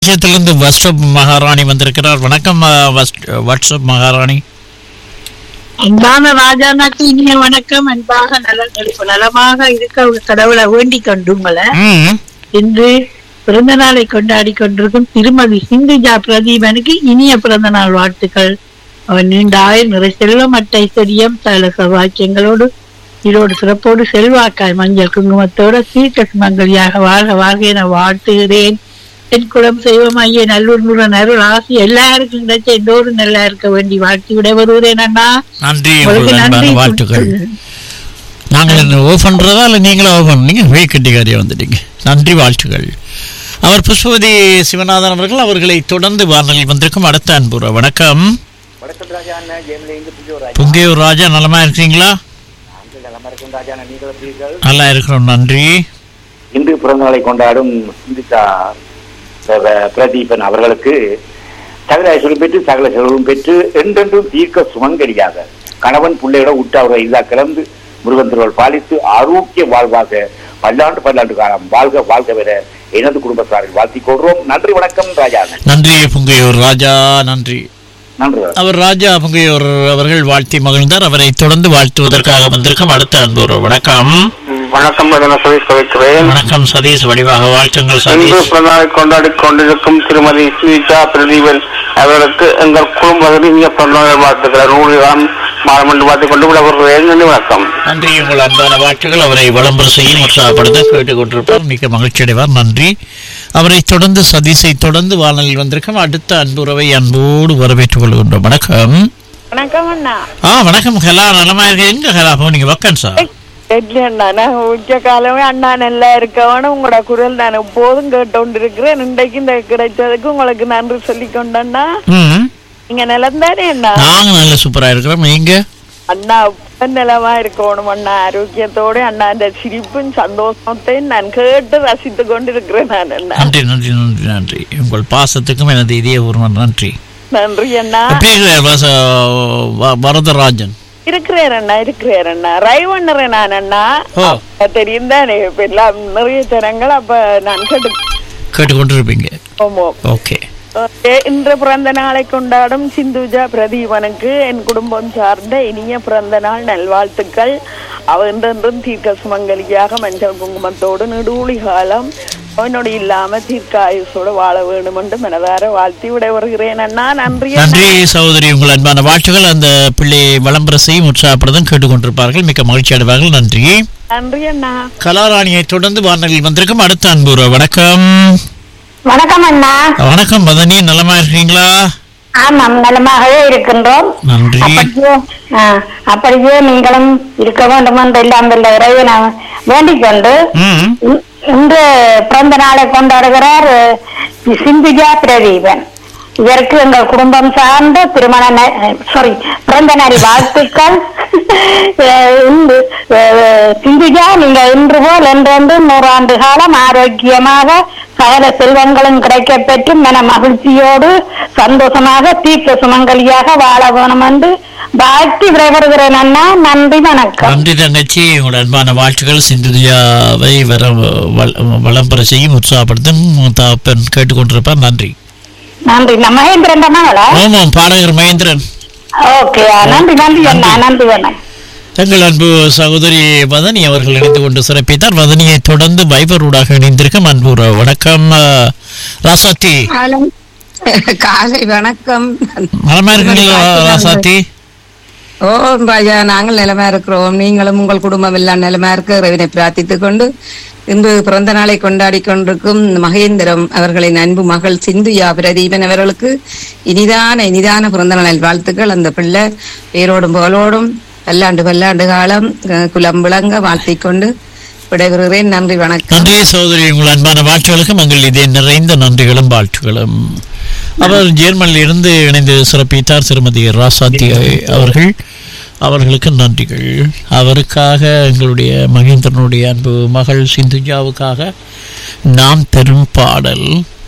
விஷயத்திலிருந்து WhatsApp மகாராணி வந்திருக்கிறார் வணக்கம் அஹ், வாட்ஸ்- வாட்ஸ்அப் மகாராணி அன்பான ராஜானாக்கு இனிய வணக்கம் அன்பாக நல நலமாக இருக்க கடவுளை வேண்டிக் கொண்டு உங்களை ம் இன்று பிறந்த நாளை கொண்டாடி கொண்டிருக்கும் திருமதி சிந்துஜா பிரதீபனுக்கு இனிய பிறந்த நாள் வாழ்த்துக்கள் அவன் நீண்ட ஆயுள் நிறை செல்வம் அட்டை செடியம் சகல சௌபாக்கியங்களோடு ஈரோடு சிறப்போடு செல்வாக்காய் மஞ்சள் குங்குமத்தோட சீட்ட சுமங்கலியாக வாழ்க வாழ்க என வாழ்த்துகிறேன் என் குலம் செய்வம் ஐய நல்லூர் முருகன் அருள் ஆசி எல்லாருக்கும் கிடைச்ச எல்லோரும் நல்லா இருக்க வேண்டி வாழ்த்தி விட வருகிறேன் அண்ணா நன்றி உங்களுக்கு உங்கள் அன்பான நன்றி வாழ்த்துக்கள் நாங்கள் என்ன ஓ பண்றதா இல்லை நீங்களும் ஓ பண்ணீங்க வே கட்டிக்காரியா வந்துட்டீங்க நன்றி வாழ்த்துக்கள் அவர் புஷ்பவதி சிவநாதன் அவர்கள் அவர்களை தொடர்ந்து வானொலியில் வந்திருக்கும் அடுத்த அன்புற வணக்கம் வணக்கம் ராஜா அண்ணன் கேம்ல இருந்து புதிய ஒரு புங்கையூர் ராஜா நலமா இருக்கீங்களா நாங்கள் நலமா இருக்கும் ராஜா அண்ணன் நீங்கள் எப்படி இருக்கீர்கள்? நல்லா இருக்கிறோம் நன்றி இன்று பிறந்த நாளை கொண்டாடும் சிந்திச்சா பிர- பிரதீபன் அவர்களுக்கு சகல ஐஸ்வரம் பெற்று சகல செல்வம் பெற்று என்றென்றும் தீர்க்க சுமங்கலியாக கணவன் பிள்ளையோட உற்றாவரை இதா கிளந்து முருகன் திருவள் பாலித்து ஆரோக்கிய வாழ்வாக பல்லாண்டு பல்லாண்டு காலம் வாழ்க வாழ்க பெற எனது குடும்பத்தாரில் வாழ்த்திக் கொள்கிறோம் நன்றி வணக்கம் ராஜா அண்ணன் நன்றி புங்கையூர் ராஜா நன்றி நன்றி ராஜா. அவர் ராஜா புங்கையூர் அவர்கள் வாழ்த்தி மகிழ்ந்தார் அவரை தொடர்ந்து வாழ்த்துவதற்காக வந்திருக்கும் அடுத்த அன்புற வணக்கம் வணக்கம் மதன சுரேஷ் கவிக்கிறேன் வணக்கம் சதீஷ் வடிவாக வாழ்த்துங்கள் இன்று சதீஷ் பிறந்தநாளை கொண்டாடி கொண்டிருக்கும் திருமதி ஸ்ரீஜா பிரதீபன் அவர்களுக்கு எங்கள் குடும்பத்தில் இனிய பிறந்தநாள் வாழ்த்துக்கள் நூறுதான் மாறமண்டு வாழ்த்துக் கொண்டு விடப்படுகிறேன் நன்றி வணக்கம் நன்றி உங்கள் அன்பான வாழ்த்துக்கள் அவரை விளம்பர செய்யும் உற்சாகப்படுத்த கேட்டுக்கொண்டிருப்பார் மிக மகிழ்ச்சி அடைவார் நன்றி அவரை தொடர்ந்து சதீஷை தொடர்ந்து வானலில் வந்திருக்கும் அடுத்த அன்புறவை அன்போடு வரவேற்றுக் கொள்கின்றோம் வணக்கம் வணக்கம் அண்ணா ஆ வணக்கம் ஹலா நலமா இருக்க எங்க ஹலா போனீங்க வக்கன் சார் இல்ல அண்ணா நான் உச்ச காலமே அண்ணா நல்லா இருக்கவன உங்களோட குரல் நான் எப்போதும் கேட்டோண்டு இருக்கிறேன் இன்றைக்கு இந்த கிடைச்சதுக்கு உங்களுக்கு நன்றி சொல்லி கொண்டண்ணா ம் நீங்க நிலந்தானே அண்ணா நாங்க நல்ல சூப்பரா இருக்கிறோம் நீங்க அண்ணா எப்ப நிலமா இருக்கணும் அண்ணா ஆரோக்கியத்தோட அண்ணா அந்த சிரிப்பும் சந்தோஷத்தையும் நான் கேட்டு ரசித்து கொண்டு இருக்கிறேன் நான் அண்ணா நன்றி நன்றி நன்றி நன்றி உங்கள் பாசத்துக்கும் எனது இதயபூர்வ நன்றி நன்றி அண்ணா எப்படி இருக்கிறார் வாச- வ- வரதராஜன் இருக்கிறேன் அண்ணா இருக்கிறேன் அண்ணா ரைவ் பண்ணுறேன் நான் அண்ணா ஓ தெரியும் தானே இப்ப எல்லாம் நிறைய தரங்கள் அப்ப நான் கேட்டு கேட்டுக்கொண்டிருப்பீங்க ஆமாம் ஓகே ஓகே, இன்று பிறந்த நாளை கொண்டாடும் சிந்துஜா பிரதீபனுக்கு என் குடும்பம் சார்ந்த இனிய பிறந்த நாள் நல்வாழ்த்துக்கள் அவ என்றென்றும் தீர்க்க சுமங்கலியாக மஞ்சள் குங்குமத்தோடு நெடுவுளி காலம் அவனோடு இல்லாம தீர்க்க ஆயுசோடு வாழ வேண்டும் என்று மனதார வாழ்த்தி விட வருகிறேன் அண்ணா நன்றி அண்ணா. நன்றி சகோதரி உங்கள் அன்பான வாழ்த்துகள் அந்த பிள்ளையை விளம்பர செய்யும் உற்சாகப்படுத்தும் கேட்டுக்கொண்டிருப்பார்கள் மிக்க மகிழ்ச்சி அடைவார்கள் நன்றி நன்றி அண்ணா கலாராணியை தொடர்ந்து வானொலியில் வந்திருக்கும் அடுத்த அன்புற வணக்கம் வணக்கம் அண்ணா வணக்கம் மதனி நலமா இருக்கீங்களா ஆமாம் நலமாகவே இருக்கின்றோம் நன்றி அப்படியே ஆ, அப்படியே நீங்களும் இருக்க வேண்டும் என்று எல்லாம் வல்ல இறைவனை நான் வேண்டிக் கொண்டு ம் இ- இன்று பிறந்த நாளை கொண்டாடுகிறார் அஹ், சிந்துஜா பிரதீபன் இதற்கு எங்கள் குடும்பம் சார்ந்த திருமண சாரி பிறந்த நாள் வாழ்த்துக்கள் அஹ், இன்று, அஹ், சிந்துஜா நீங்க இன்று போல் என்றென்று நூறாண்டு காலம் ஆரோக்கியமாக சகல செல்வங்களும் கிடைக்க பெற்று மன மகிழ்ச்சியோடு சந்தோஷமாக தீர்க்க சுமங்கலியாக வாழ வேணும் என்று வாழ்த்தி விடைபெறுகிறேன் அண்ணா நன்றி வணக்கம் நன்றி தங்கச்சி உங்கள் அன்பான வாழ்த்துக்கள் சிந்துதியாவை வர வ- விளம்பர செய்யும் உற்சாகப்படுத்தும் தாப்பன் கேட்டுக்கொண்டிருப்பார் நன்றி நன்றி நம்ம மகேந்திரன் மகளா ஆமாம் பாடகர் மகேந்திரன் ஓகே நன்றி நன்றி அண்ணா நன்றி அண்ணா எங்கள் அன்பு சகோதரி வதனி அவர்கள் இணைந்து கொண்டு சிறப்பித்தார் வதனியை தொடர்ந்து வைபரூடாக இணைந்திருக்கும் அன்பு உறவு. வணக்கம் அஹ், ராசாத்தி காலை வணக்கம் நலமா இருக்கீங்களா ராசாத்தி ஓ ராஜா நாங்கள் நிலமா இருக்கிறோம் நீங்களும் உங்கள் குடும்பம் எல்லாம் நிலமா இருக்க இறைவனை பிரார்த்தித்துக் கொண்டு இன்று பிறந்த நாளை கொண்டாடி கொண்டிருக்கும் மகேந்திரம் அவர்களின் அன்பு மகள் சிந்துயா பிரதீபன் அவர்களுக்கு இனிதான இனிதான பிறந்த நாள் வாழ்த்துக்கள் அந்த பிள்ளை பேரோடும் புகழோடும் பல்லாண்டு பல்லாண்டு காலம் அஹ், குலம் விளங்க வாழ்த்திக் கொண்டு விடைபெறுகிறேன் நன்றி வணக்கம் நன்றி சகோதரி உங்கள் அன்பான வாழ்த்துகளுக்கும் எங்கள் இதே நிறைந்த நன்றிகளும் வாழ்த்துகளும் அவர் ஜெர்மனில் இருந்து இணைந்து சிறப்பித்தார் திருமதி ராசாத்தி அவர்கள் அவர்களுக்கு நன்றிகள் அவருக்காக எங்களுடைய மகேந்திரனுடைய அன்பு மகள் சிந்துஜாவுக்காக நாம் தரும் பாடல்